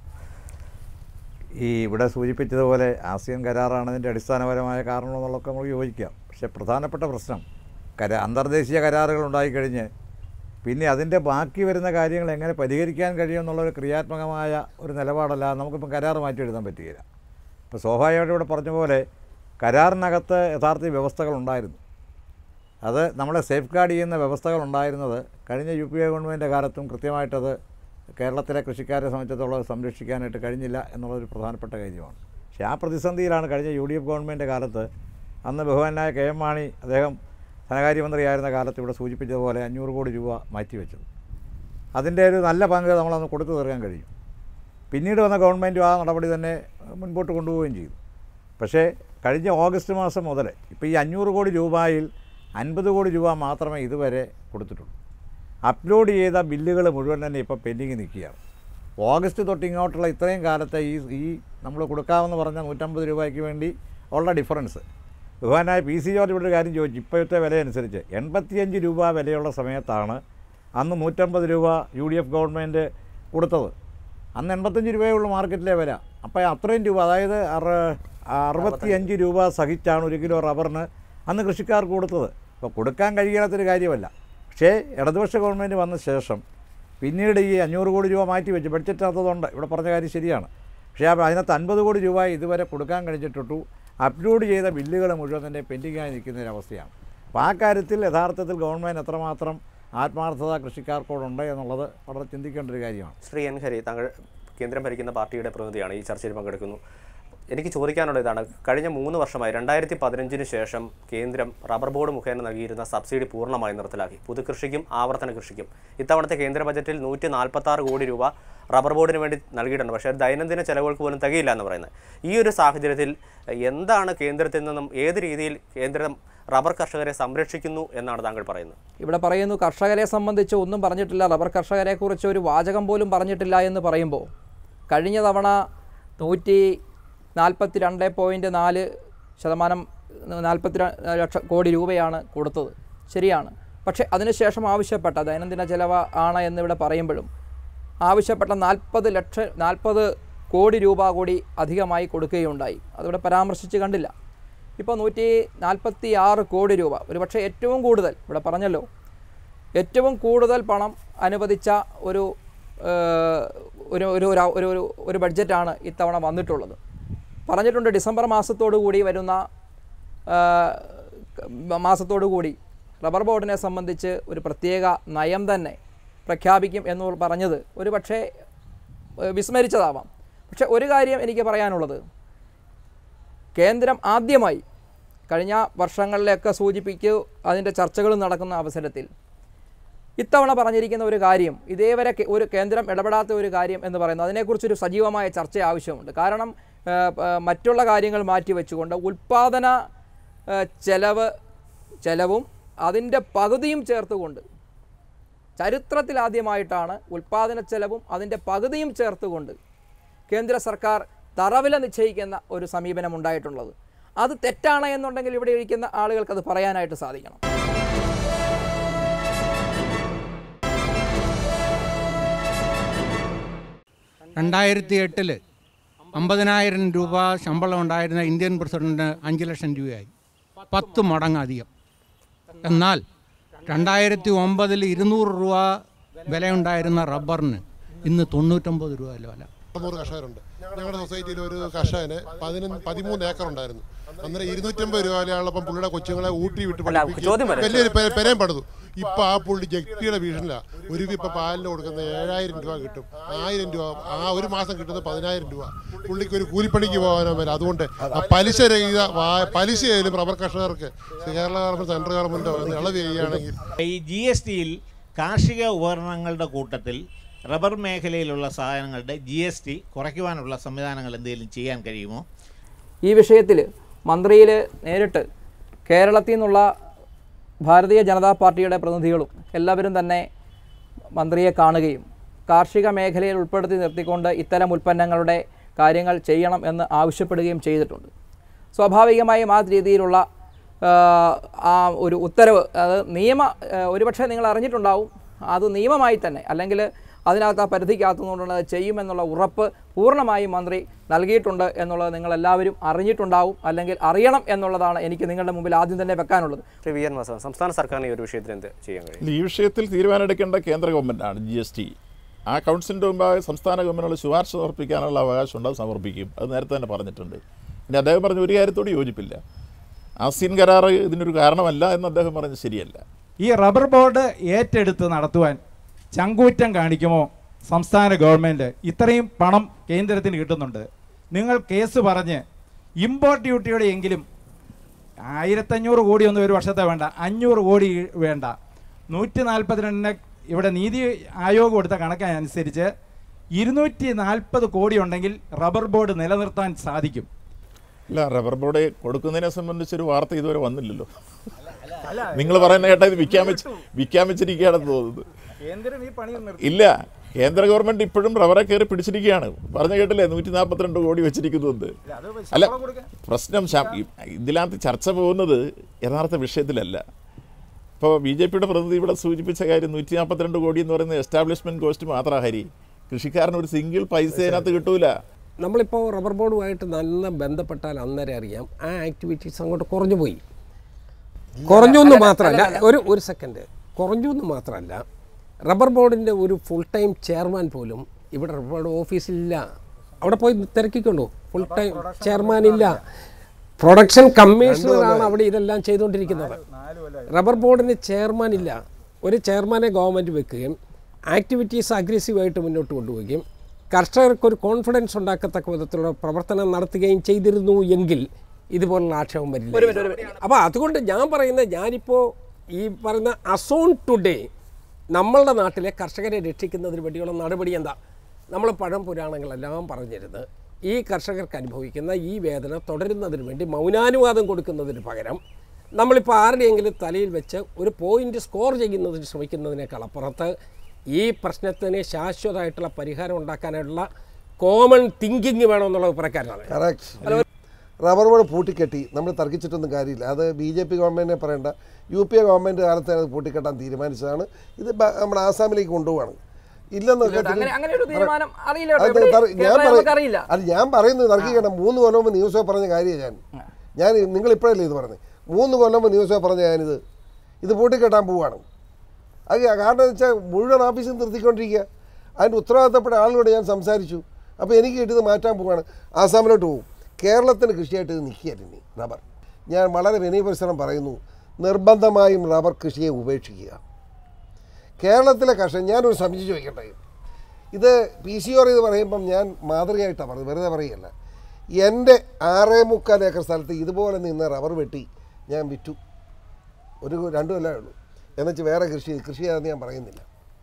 S5: ഈ ഇവിടെ സൂചിപ്പിച്ചതുപോലെ ആസിയൻ കരാറാണ് ഇതിൻ്റെ അടിസ്ഥാനപരമായ കാരണം എന്നുള്ളതൊക്കെ നമുക്ക് യോജിക്കാം പക്ഷേ പ്രധാനപ്പെട്ട പ്രശ്നം കര അന്തർദേശീയ കരാറുകൾ ഉണ്ടായിക്കഴിഞ്ഞ് പിന്നെ അതിൻ്റെ ബാക്കി വരുന്ന കാര്യങ്ങൾ എങ്ങനെ പരിഹരിക്കാൻ കഴിയും എന്നുള്ളൊരു ക്രിയാത്മകമായ ഒരു നിലപാടല്ല നമുക്കിപ്പം കരാർ മാറ്റി എഴുതാൻ പറ്റുകയില്ല ഇപ്പോൾ സ്വാഭാവികമായിട്ടും ഇവിടെ പറഞ്ഞ പോലെ കരാറിനകത്ത് യഥാർത്ഥ വ്യവസ്ഥകൾ ഉണ്ടായിരുന്നു അത് നമ്മളെ സേഫ് ഗാർഡ് ചെയ്യുന്ന വ്യവസ്ഥകൾ ഉണ്ടായിരുന്നത് കഴിഞ്ഞ യു പി എ ഗവൺമെൻറ്റിൻ്റെ കാലത്തും കൃത്യമായിട്ടത് കേരളത്തിലെ കൃഷിക്കാരെ സംബന്ധിച്ചിടത്തോളം സംരക്ഷിക്കാനായിട്ട് കഴിഞ്ഞില്ല എന്നുള്ളതൊരു പ്രധാനപ്പെട്ട കാര്യമാണ് പക്ഷേ ആ പ്രതിസന്ധിയിലാണ് കഴിഞ്ഞ യു ഡി എഫ് ഗവൺമെൻറ് കാലത്ത് അന്ന് ബഹുമാനായ കെ എം മാണി അദ്ദേഹം ധനകാര്യമന്ത്രിയായിരുന്ന കാലത്ത് ഇവിടെ സൂചിപ്പിച്ചതുപോലെ അഞ്ഞൂറ് കോടി രൂപ മാറ്റിവെച്ചത് അതിൻ്റെ ഒരു നല്ല പങ്ക് നമ്മളന്ന് കൊടുത്തു തീർക്കാൻ കഴിയും പിന്നീട് വന്ന ഗവൺമെൻറ്റും ആ നടപടി തന്നെ മുൻപോട്ട് കൊണ്ടുപോവുകയും ചെയ്തു പക്ഷേ കഴിഞ്ഞ ഓഗസ്റ്റ് മാസം മുതൽ ഇപ്പോൾ ഈ അഞ്ഞൂറ് കോടി രൂപയിൽ അൻപത് കോടി രൂപ മാത്രമേ ഇതുവരെ കൊടുത്തിട്ടുള്ളൂ അപ്ലോഡ് ചെയ്ത ബില്ലുകൾ മുഴുവൻ തന്നെ ഇപ്പോൾ പെൻഡിങ് നിൽക്കുകയാണ് ഓഗസ്റ്റ് തൊട്ട് ഇങ്ങോട്ടുള്ള ഇത്രയും കാലത്തെ ഈ ഈ നമ്മൾ കൊടുക്കാമെന്ന് പറഞ്ഞ നൂറ്റമ്പത് രൂപയ്ക്ക് വേണ്ടി ഉള്ള ഡിഫറൻസ് ബഹുമാനായ പി സി ജോർജ് ഇവിടെ ഒരു കാര്യം ചോദിച്ചു ഇപ്പോഴത്തെ വില അനുസരിച്ച് എൺപത്തിയഞ്ച് രൂപ വിലയുള്ള സമയത്താണ് അന്ന് നൂറ്റമ്പത് രൂപ യു ഡി എഫ് ഗവൺമെൻറ് കൊടുത്തത് അന്ന് എൺപത്തഞ്ച് രൂപയുള്ള മാർക്കറ്റിലെ വില അപ്പോൾ അത്രയും രൂപ അതായത് അറ അറുപത്തിയഞ്ച് രൂപ സഹിച്ചാണ് ഒരു കിലോ റബ്ബറിന് അന്ന് കൃഷിക്കാർക്ക് കൊടുത്തത് അപ്പോൾ കൊടുക്കാൻ കഴിയാത്തൊരു കാര്യമല്ല പക്ഷേ ഇടതുപക്ഷ ഗവൺമെൻറ് വന്ന ശേഷം പിന്നീട് ഈ അഞ്ഞൂറ് കോടി രൂപ മാറ്റി വെച്ച് ബഡ്ജറ്റിനകത്തതുണ്ട് ഇവിടെ പറഞ്ഞ കാര്യം ശരിയാണ് പക്ഷേ അപ്പോൾ അതിനകത്ത് അൻപത് കോടി രൂപ ഇതുവരെ കൊടുക്കാൻ കഴിഞ്ഞിട്ടുള്ളൂ അപ്ലോഡ് ചെയ്ത ബില്ലുകൾ മുഴുവൻ തന്നെ പെൻഡിങ്ങായി നിൽക്കുന്ന ഒരു അവസ്ഥയാണ് അപ്പോൾ ആ കാര്യത്തിൽ യഥാർത്ഥത്തിൽ ഗവൺമെൻറ് എത്രമാത്രം ആത്മാർത്ഥത കൃഷിക്കാർക്കോടുണ്ട് എന്നുള്ളത് വളരെ ചിന്തിക്കേണ്ട ഒരു കാര്യമാണ്
S1: ശ്രീ എൻ ഹരി താങ്കൾ കേന്ദ്രം ഭരിക്കുന്ന പാർട്ടിയുടെ പ്രതിനിധിയാണ് ഈ ചർച്ചയിൽ പങ്കെടുക്കുന്നു എനിക്ക് ചോദിക്കാനുള്ള ഇതാണ് കഴിഞ്ഞ മൂന്ന് വർഷമായി രണ്ടായിരത്തി പതിനഞ്ചിന് ശേഷം കേന്ദ്രം റബ്ബർ ബോർഡ് മുഖേന നൽകിയിരുന്ന സബ്സിഡി പൂർണ്ണമായി നിർത്തലാക്കി പുതുകൃഷിക്കും ആവർത്തന കൃഷിക്കും ഇത്തവണത്തെ കേന്ദ്ര ബജറ്റിൽ നൂറ്റി നാൽപ്പത്തി ആറ് കോടി രൂപ റബ്ബർ ബോർഡിന് വേണ്ടി നൽകിയിട്ടുണ്ട് പക്ഷേ അത് ദൈനംദിന ചെലവുകൾക്ക് പോലും തികയില്ല എന്ന് പറയുന്നത് ഈ ഒരു സാഹചര്യത്തിൽ എന്താണ് കേന്ദ്രത്തിൽ നിന്നും ഏത് രീതിയിൽ കേന്ദ്രം റബ്ബർ കർഷകരെ സംരക്ഷിക്കുന്നു എന്നാണ് താങ്കൾ പറയുന്നത്
S6: ഇവിടെ പറയുന്നു കർഷകരെ സംബന്ധിച്ച് ഒന്നും പറഞ്ഞിട്ടില്ല റബ്ബർ കർഷകരെക്കുറിച്ച് ഒരു വാചകം പോലും പറഞ്ഞിട്ടില്ല എന്ന് പറയുമ്പോൾ കഴിഞ്ഞ തവണ നൂറ്റി നാൽപ്പത്തി രണ്ട് പോയിൻറ്റ് നാല് ശതമാനം നാൽപ്പത്തി ലക്ഷം കോടി രൂപയാണ് കൊടുത്തത് ശരിയാണ് പക്ഷേ അതിനുശേഷം ആവശ്യപ്പെട്ട ദൈനംദിന ചെലവ് ആണ് എന്നിവിടെ പറയുമ്പോഴും ആവശ്യപ്പെട്ട നാൽപ്പത് ലക്ഷം നാൽപ്പത് കോടി രൂപ കൂടി അധികമായി കൊടുക്കുകയുണ്ടായി അതിവിടെ പരാമർശിച്ച് കണ്ടില്ല ഇപ്പോൾ നൂറ്റി നാൽപ്പത്തി ആറ് കോടി രൂപ ഒരുപക്ഷെ ഏറ്റവും കൂടുതൽ ഇവിടെ പറഞ്ഞല്ലോ ഏറ്റവും കൂടുതൽ പണം അനുവദിച്ച ഒരു ഏഹ്, ഒരു ഒരു ഒരു- ഒരു ഒരു ഒരു ബഡ്ജറ്റാണ് ഇത്തവണ വന്നിട്ടുള്ളത് പറഞ്ഞിട്ടുണ്ട് ഡിസംബർ മാസത്തോടു കൂടി വരുന്ന ഏഹ്, മാസത്തോടു കൂടി റബ്ബർ ബോർഡിനെ സംബന്ധിച്ച് ഒരു പ്രത്യേക നയം തന്നെ പ്രഖ്യാപിക്കും എന്ന് പറഞ്ഞത് ഒരു പക്ഷേ ഏഹ്, വിസ്മരിച്ചതാവാം പക്ഷേ ഒരു കാര്യം എനിക്ക് പറയാനുള്ളത് കേന്ദ്രം ആദ്യമായി കഴിഞ്ഞ വർഷങ്ങളിലൊക്കെ സൂചിപ്പിക്കു അതിൻ്റെ ചർച്ചകൾ നടക്കുന്ന അവസരത്തിൽ ഇത്തവണ പറഞ്ഞിരിക്കുന്ന ഒരു കാര്യം ഇതേവരെ കെ- ഒരു കേന്ദ്രം ഇടപെടാത്ത ഒരു കാര്യം എന്ന് പറയുന്നത് അതിനെക്കുറിച്ചൊരു സജീവമായ ചർച്ച ആവശ്യമുണ്ട് കാരണം ആ, ആ, മറ്റുള്ള കാര്യങ്ങൾ മാറ്റിവെച്ചുകൊണ്ട് ഉൽപ്പാദന ആ, ചെലവ് ചെലവും അതിൻ്റെ പകുതിയും ചേർത്തുകൊണ്ട് ചരിത്രത്തിലാദ്യമായിട്ടാണ് ഉൽപ്പാദന ചെലവും അതിൻ്റെ പകുതിയും ചേർത്തുകൊണ്ട് കേന്ദ്ര സർക്കാർ തറവില നിശ്ചയിക്കുന്ന ഒരു സമീപനം ഉണ്ടായിട്ടുള്ളത് അത് തെറ്റാണ് എന്നുണ്ടെങ്കിൽ ഇവിടെ ഇരിക്കുന്ന ആളുകൾക്ക് അത് പറയാനായിട്ട് സാധിക്കണം
S7: രണ്ടായിരത്തി എട്ടിൽ അമ്പതിനായിരം രൂപ ശമ്പളം ഉണ്ടായിരുന്ന ഇന്ത്യൻ പ്രസിഡന്റിന് അഞ്ച് ലക്ഷം രൂപയായി പത്ത് മടങ്ങ് അധികം എന്നാൽ രണ്ടായിരത്തി ഒമ്പതിൽ ഇരുന്നൂറ് രൂപ വിലയുണ്ടായിരുന്ന റബ്ബറിന് ഇന്ന് തൊണ്ണൂറ്റൊമ്പത് രൂപ വില
S8: തൊണ്ണൂറ് കർഷകരുണ്ട് ഞങ്ങളുടെ സൊസൈറ്റിയിൽ ഒരു കർഷകന് പതിനൊന്ന് പതിമൂന്ന് ഏക്കർ ഉണ്ടായിരുന്നു അന്നേരം ഇരുന്നൂറ്റമ്പത് രൂപ വിലയുള്ളപ്പം പുള്ളിയുടെ കൊച്ചുങ്ങളെ ഊട്ടി വിട്ട്
S1: അല്ല,
S8: പഠിപ്പിക്കുകയും
S1: ചോദ്യം വരാം.
S8: വലിയൊരു പെ- പെരയും പടുത്തു ഇപ്പൊ ആ പുള്ളി ജപ്തിയുടെ ഭീഷണില ഒരു ഇപ്പൊ പാലിന് കൊടുക്കുന്ന ഏഴായിരം രൂപ കിട്ടും ആയിരം രൂപ ആ ഒരു മാസം കിട്ടുന്നത് പതിനായിരം രൂപ പുള്ളിക്ക് ഒരു കൂലിപ്പണിക്ക് പോകാനോ വരും അതുകൊണ്ട് ആ പലിശ രഹിത വാ- പലിശയായാലും റബ്ബർ കർഷകർക്ക് കേരള ഗവൺമെന്റ് സെൻട്രൽ ഗവൺമെന്റോ ഇളവ് ചെയ്യുകയാണെങ്കിൽ
S9: ഈ ജി എസ് ടിയിൽ കാർഷിക ഉപകരണങ്ങളുടെ കൂട്ടത്തിൽ റബ്ബർ മേഖലയിലുള്ള സാധനങ്ങളുടെ ജി എസ് ടി കുറയ്ക്കുവാനുള്ള സംവിധാനങ്ങൾ എന്തെങ്കിലും ചെയ്യാൻ കഴിയുമോ
S6: ഈ വിഷയത്തിൽ മന്ത്രിയിൽ നേരിട്ട് കേരളത്തിൽ നിന്നുള്ള ഭാരതീയ ജനതാ പാർട്ടിയുടെ പ്രതിനിധികളും എല്ലാവരും തന്നെ മന്ത്രിയെ കാണുകയും കാർഷിക മേഖലയിൽ ഉൾപ്പെടുത്തി നിർത്തിക്കൊണ്ട് ഇത്തരം ഉൽപ്പന്നങ്ങളുടെ കാര്യങ്ങൾ ചെയ്യണം എന്ന് ആവശ്യപ്പെടുകയും ചെയ്തിട്ടുണ്ട് സ്വാഭാവികമായും ആ രീതിയിലുള്ള ആ, ആ ഒരു ഉത്തരവ് അത് നിയമ ആ, ഒരുപക്ഷെ നിങ്ങൾ അറിഞ്ഞിട്ടുണ്ടാവും അത് നിയമമായി തന്നെ അല്ലെങ്കിൽ അതിനകത്ത് ആ പരിധിക്കകത്തുനിന്നുകൊണ്ട് അത് ചെയ്യുമെന്നുള്ള ഉറപ്പ് പൂർണ്ണമായും മന്ത്രി നൽകിയിട്ടുണ്ട് എന്നുള്ളത് നിങ്ങളെല്ലാവരും അറിഞ്ഞിട്ടുണ്ടാവും അല്ലെങ്കിൽ അറിയണം എന്നുള്ളതാണ് എനിക്ക് നിങ്ങളുടെ മുമ്പിൽ ആദ്യം തന്നെ വെക്കാനുള്ളത്
S1: ശ്രീ വി എൻ വാസവൻ സംസ്ഥാന സർക്കാരിന് ഈ ഒരു വിഷയത്തിൽ എന്ത് ചെയ്യാൻ കഴിയും
S4: ഈ വിഷയത്തിൽ തീരുമാനമെടുക്കേണ്ട കേന്ദ്ര ഗവൺമെൻറ്റാണ് ജി എസ് ടി ആ കൗൺസിലിൻ്റെ മുമ്പാകെ സംസ്ഥാന ഗവൺമെൻറ്റുകൾ ശുപാർശ സമർപ്പിക്കാനുള്ള അവകാശമുണ്ട് അത് സമർപ്പിക്കും അത് നേരത്തെ തന്നെ പറഞ്ഞിട്ടുണ്ട് പിന്നെ അദ്ദേഹം പറഞ്ഞ ഒരു കാര്യത്തോട് യോജിപ്പില്ല ആസിയൻ കരാർ ഇതിനൊരു കാരണമല്ല എന്ന് അദ്ദേഹം പറഞ്ഞത് ശരിയല്ല
S10: ഈ റബ്ബർ ബോർഡ് ഏറ്റെടുത്ത് നടത്തുവാൻ ചങ്കൂറ്റം കാണിക്കുമോ സംസ്ഥാന ഗവൺമെൻറ് ഇത്രയും പണം കേന്ദ്രത്തിന് കിട്ടുന്നുണ്ട് നിങ്ങൾ കേസ് പറഞ്ഞ് ഇമ്പോർട്ട് ഡ്യൂട്ടിയുടെ എങ്കിലും ആയിരത്തഞ്ഞൂറ് കോടിയൊന്നും ഒരു വർഷത്തെ വേണ്ട അഞ്ഞൂറ് കോടി വേണ്ട നൂറ്റി നാൽപ്പത്തിരണ്ടിന് ഇവിടെ നീതി ആയോഗ് കൊടുത്ത കണക്കനുസരിച്ച് ഇരുന്നൂറ്റി നാൽപ്പത് കോടി ഉണ്ടെങ്കിൽ റബ്ബർ ബോർഡ് നിലനിർത്താൻ സാധിക്കും
S4: ഇല്ല റബ്ബർ ബോർഡ് കൊടുക്കുന്നതിനെ സംബന്ധിച്ചൊരു വാർത്ത ഇതുവരെ വന്നില്ലല്ലോ നിങ്ങൾ പറയുന്ന കേട്ടാ ഇത് വിൽക്കാൻ വെച്ച് വിൽക്കാൻ വെച്ചിരിക്കുകയാണെന്ന് തോന്നുന്നത്
S10: കേന്ദ്രം ഈ പണി
S4: ഇല്ല കേന്ദ്ര ഗവൺമെന്റ് ഇപ്പോഴും റബ്ബറെ കയറി പിടിച്ചിരിക്കുകയാണ് പറഞ്ഞു കേട്ടില്ലേ നൂറ്റി നാൽപ്പത്തിരണ്ട് കോടി വെച്ചിരിക്കുന്നത് അല്ല പ്രശ്നം ശാ- ഈ- ഇതിനകത്ത് ചർച്ച പോകുന്നത് യഥാർത്ഥ വിഷയത്തിലല്ല ഇപ്പോൾ ബി ജെ പിയുടെ പ്രതിനിധി ഇവിടെ സൂചിപ്പിച്ച കാര്യം നൂറ്റി നാൽപ്പത്തിരണ്ട് കോടി എന്ന് പറയുന്നത് എസ്റ്റാബ്ലിഷ്മെന്റ് കോസ്റ്റ് മാത്രമാണ് ഹരി കൃഷിക്കാരന് ഒരു സിംഗിൾ പൈസ അതിനകത്ത് കിട്ടൂല
S2: നമ്മളിപ്പോൾ റബ്ബർ ബോർഡുമായിട്ട് നല്ല ബന്ധപ്പെട്ടാൽ അന്നേരം അറിയാം ആ ആക്ടിവിറ്റീസ് അങ്ങോട്ട് കുറഞ്ഞു പോയി കുറഞ്ഞു എന്ന് മാത്രമല്ല ഒരു ഒരു സെക്കൻഡ് കുറഞ്ഞു എന്ന് മാത്രമല്ല റബ്ബർ ബോർഡിൻ്റെ ഒരു ഫുൾ ടൈം ചെയർമാൻ പോലും ഇവിടെ റബ്ബർ ബോർഡ് ഓഫീസിലില്ല അവിടെ പോയി തിരക്കിക്കൊള്ളൂ ഫുൾ ടൈം ചെയർമാൻ ഇല്ല പ്രൊഡക്ഷൻ കമ്മീഷണറാണ് അവിടെ ഇതെല്ലാം ചെയ്തുകൊണ്ടിരിക്കുന്നത് റബ്ബർ ബോർഡിന് ചെയർമാൻ ഇല്ല ഒരു ചെയർമാനെ ഗവൺമെൻറ് വെക്കുകയും ആക്ടിവിറ്റീസ് അഗ്രസീവായിട്ട് മുന്നോട്ട് കൊണ്ടുപോവുകയും കർഷകർക്ക് ഒരു കോൺഫിഡൻസ് ഉണ്ടാക്കത്തക്ക വിധത്തിലുള്ള പ്രവർത്തനം നടത്തുകയും ചെയ്തിരുന്നു എങ്കിൽ ഇതുപോലുള്ള ആക്ഷേപം വരില്ല അപ്പോൾ അതുകൊണ്ട് ഞാൻ പറയുന്നത് ഞാനിപ്പോൾ ഈ പറയുന്ന അസോൺ ടുഡേ നമ്മളുടെ നാട്ടിലെ കർഷകരെ രക്ഷിക്കുന്നതിന് വേണ്ടിയുള്ള നടപടി എന്താ നമ്മൾ പഴം പുരാണങ്ങളെല്ലാം പറഞ്ഞിരുന്നത് ഈ കർഷകർക്ക് അനുഭവിക്കുന്ന ഈ വേദന തുടരുന്നതിന് വേണ്ടി മൗനാനുവാദം കൊടുക്കുന്നതിന് പകരം നമ്മളിപ്പോൾ ആരുടെയെങ്കിലും തലയിൽ വെച്ച് ഒരു പോയിന്റ് സ്കോർ ചെയ്യുന്നതിന് ശ്രമിക്കുന്നതിനേക്കാൾ അപ്പുറത്ത് ഈ പ്രശ്നത്തിന് ശാശ്വതമായിട്ടുള്ള പരിഹാരം ഉണ്ടാക്കാനായിട്ടുള്ള കോമൺ തിങ്കിങ് വേണമെന്നുള്ള അഭിപ്രായക്കാരനാണ്
S3: കറക്റ്റ് റബ്ബർ ബോർഡ് പൂട്ടിക്കെട്ടി നമ്മൾ തർക്കിച്ചിട്ടൊന്നും കാര്യമില്ല അത് ബി ജെ പി ഗവൺമെൻറ്റിനെ പറയേണ്ട യു പി എ ഗവൺമെൻറ് കാലത്ത് അത് പൂട്ടിക്കെട്ടാൻ തീരുമാനിച്ചതാണ് ഇത് ബ- നമ്മുടെ ആസാമിലേക്ക് കൊണ്ടുപോവാണ് ഇല്ലെന്നൊക്കെ
S6: അങ്ങനെ അങ്ങനെ ഒരു തീരുമാനം അറിയില്ല കേട്ടോ.
S3: അത്
S6: ഇവിടെ
S3: തർ- ഞാൻ
S6: കേരളം
S3: പറയും
S6: നമുക്കറിയില്ല
S3: അത് ഞാൻ പറയുന്നത് തർക്കിക്കണം മൂന്ന് കൊല്ലം മുമ്പ് ന്യൂസ് പേപ്പർ പറഞ്ഞ കാര്യമാണ് ഞാൻ ഞാൻ നിങ്ങൾ ഇപ്പോഴല്ലേ ഇത് പറഞ്ഞത് മൂന്ന് കൊല്ലം മുമ്പ് ന്യൂസ് പേപ്പർ പറഞ്ഞ ഞാനിത് ഇത് പൂട്ടിക്കെട്ടാൻ പോവുകയാണ് അത് കാരണം എന്ന് വെച്ചാൽ മുഴുവൻ ഓഫീസും നിർത്തിക്കൊണ്ടിരിക്കുക അതിൻ്റെ ഉത്തരവാദിത്തപ്പെട്ട ആളുകളോട് ഞാൻ സംസാരിച്ചു അപ്പോൾ എനിക്ക് കിട്ടിയത് മാറ്റാൻ പോവുകയാണ് ആസാമിലോട്ട് പോകും കേരളത്തിന് കൃഷിയായിട്ട് ഇത് നിൽക്കുകയല്ല ഇനി റബ്ബർ ഞാൻ വളരെ വിനയപരിസരം പറയുന്നു നിർബന്ധമായും റബ്ബർ കൃഷിയെ ഉപേക്ഷിക്കുക കേരളത്തിലെ കർഷകൻ ഞാനൊരു സംശയം ചോദിക്കട്ടെ ഇത് പി സി ഓർ ഇത് പറയുമ്പം ഞാൻ മാതൃകയായിട്ടാണ് പറഞ്ഞത് വെറുതെ പറയുകയല്ല എൻ്റെ ആറേ മുക്കാൽ ഏക്കർ സ്ഥലത്ത് ഇതുപോലെ നിന്ന് റബ്ബർ വെട്ടി ഞാൻ വിറ്റു ഒരു രണ്ടു കൊല്ലമേ ഉള്ളൂ എന്നുവെച്ച് വേറെ കൃഷി കൃഷി ചെയ്യാമെന്ന് ഞാൻ പറയുന്നില്ല